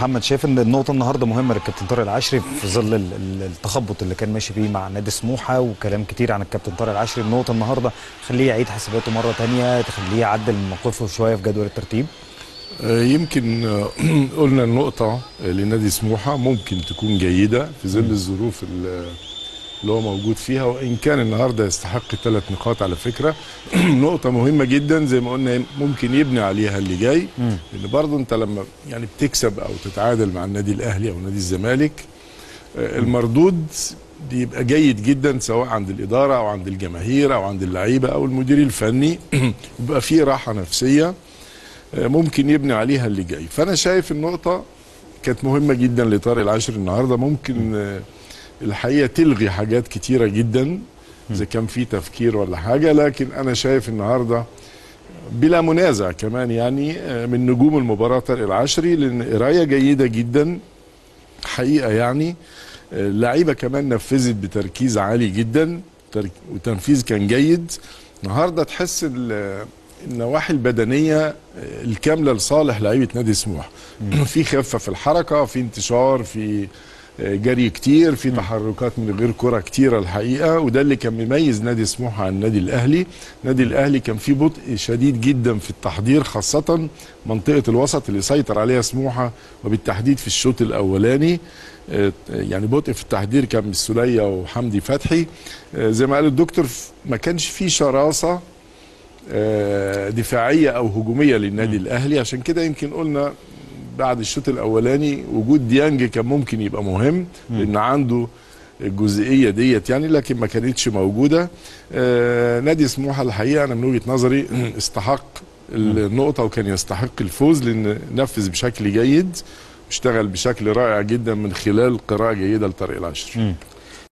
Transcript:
محمد شايف ان النقطه النهارده مهمه للكابتن طارق العشري في ظل ال- ال- التخبط اللي كان ماشي فيه مع نادي سموحه وكلام كتير عن الكابتن طارق العشري النقطه النهارده خليه يعيد حساباته مره تانية تخليه يعدل موقفه شويه في جدول الترتيب آه، يمكن آه، قلنا النقطة آه، لنادي سموحة ممكن تكون جيدة في ظل الظروف ال- اللي هو موجود فيها وإن كان النهاردة يستحق ثلاث نقاط على فكرة نقطة مهمة جدا زي ما قلنا ممكن يبني عليها اللي جاي لأن برضه أنت لما يعني بتكسب أو تتعادل مع النادي الأهلي أو نادي الزمالك آه، المردود بيبقى جيد جدا سواء عند الإدارة أو عند الجماهير أو عند اللعيبة أو المدير الفني بيبقى فيه راحة نفسية ممكن يبني عليها اللي جاي فانا شايف النقطه كانت مهمه جدا لطارق العاشر النهارده ممكن آه، الحقيقه تلغي حاجات كتيره جدا اذا كان في تفكير ولا حاجه لكن انا شايف النهارده بلا منازع كمان يعني آه، من نجوم المباراه طارق العشري لان قرايه جيده جدا حقيقه يعني آه، اللعيبه كمان نفذت بتركيز عالي جدا ترك- وتنفيذ كان جيد النهارده تحس ال- النواحي البدنيه آه، الكامله لصالح لعيبه نادي سموحه في خفه في الحركه في انتشار في آه، جري كتير في تحركات من غير كره كتيره الحقيقه وده اللي كان مميز نادي سموحه عن النادي الاهلي النادي الاهلي كان في بطء شديد جدا في التحضير خاصه منطقه الوسط اللي سيطر عليها سموحه وبالتحديد في الشوط الاولاني آه، يعني بطء في التحضير كان بالسوليه وحمدي فتحي آه، زي ما قال الدكتور ف- ما كانش في شراسه آه، دفاعيه او هجوميه للنادي الاهلي عشان كده يمكن قلنا بعد الشوط الاولاني وجود ديانج كان ممكن يبقى مهم لان عنده الجزئيه ديت يعني لكن ما كانتش موجوده آه نادي سموحه الحقيقه انا من وجهه نظري استحق النقطه وكان يستحق الفوز لان نفذ بشكل جيد اشتغل بشكل رائع جدا من خلال قراءه جيده لطارق العشر